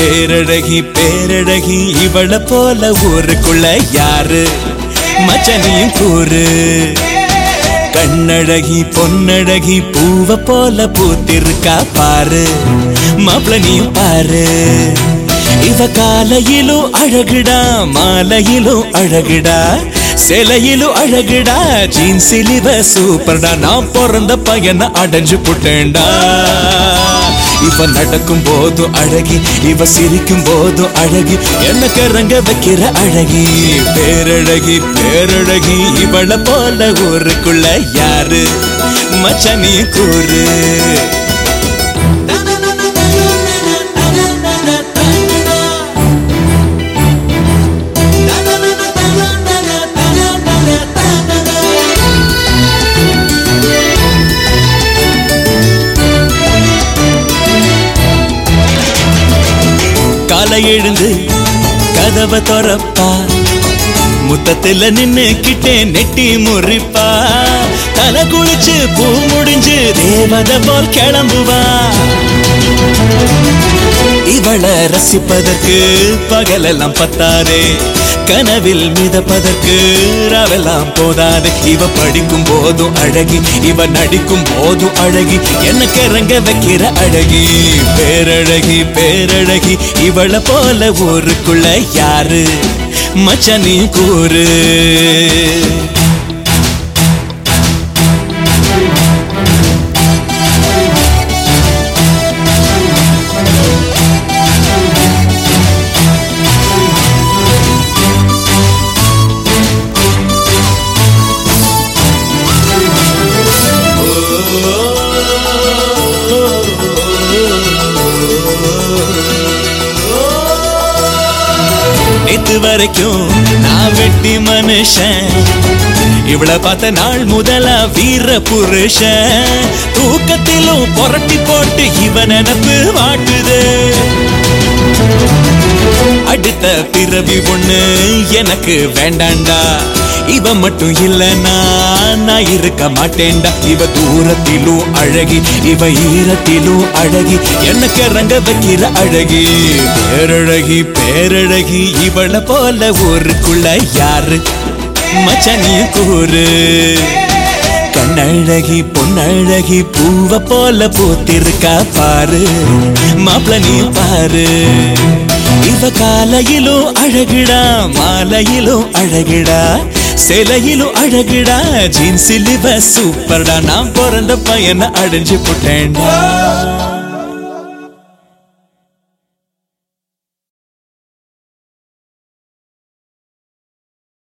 பேரழகி பேரழகி இவள போல ஊருக்குள்ள யாரு மச்சனியும் கூறு கண்ணழகி பொன்னழகி பூவ போல பூத்திருக்கா பாரு மாப்பிளனியும் பாரு இவ காலையிலும் அழகுடா மாலையிலும் அழகுடா சிலையிலும் அழகுடா ஜீன்ஸில் இவ சூப்பர்டா நான் பிறந்த பையனை அடைஞ்சு புட்டேன்டா இவ நடக்கும் போதும் அழகி இவ சிரிக்கும் போதும் அழகி என்ன கரங்க வைக்கிற அழகி பேரழகி பேரழகி இவள போல ஊருக்குள்ள யாரு மச்சனி கூறு காலை எழுந்து கதவை திறப்பா முத்தத்துல நின்னு கிட்டே நெட்டி முறிப்பா தலை குளிச்சு பூ முடிஞ்சு தேவத போல் கிளம்புவா இவள ரசிப்பதற்கு பகலெல்லாம் பத்தாதே கனவில் மிதப்பதற்கு ராவெல்லாம் போதாது இவ படிக்கும் போதும் அழகி இவ நடிக்கும் போதும் அழகி என்ன கிறங்க வைக்கிற அழகி பேரழகி பேரழகி இவள போல ஊருக்குள்ள யாரு மச்சனி கூறு நேத்து வரைக்கும் நான் வெட்டி மனுஷன் இவள பார்த்த நாள் முதலா வீர புருஷன் தூக்கத்திலும் புரட்டி போட்டு இவ நினப்பு வாட்டுது அடுத்த பிறவி ஒண்ணு எனக்கு வேண்டாண்டா இவ மட்டும் இல்லனா நான் இருக்க மாட்டேன்டா இவ தூரத்திலும் அழகி இவ ஈரத்திலும் அழகி எனக்கு இறங்க வைக்கிற அழகி பேரழகி பேரழகி இவள போல ஊருக்குள்ள யாரு மச்சனி கூறு கண்ணழகி பொன்னழகி பூவ போல பூத்திருக்கா பாரு மாப்பிள நீ பாரு இவ காலையிலும் அழகுடா மாலையிலும் அழகுடா சிலையிலும் அழகுடா ஜீன்ஸில் இவ சூப்பர்டா நான் பிறந்த பையனை அடைஞ்சு புட்டேன்டா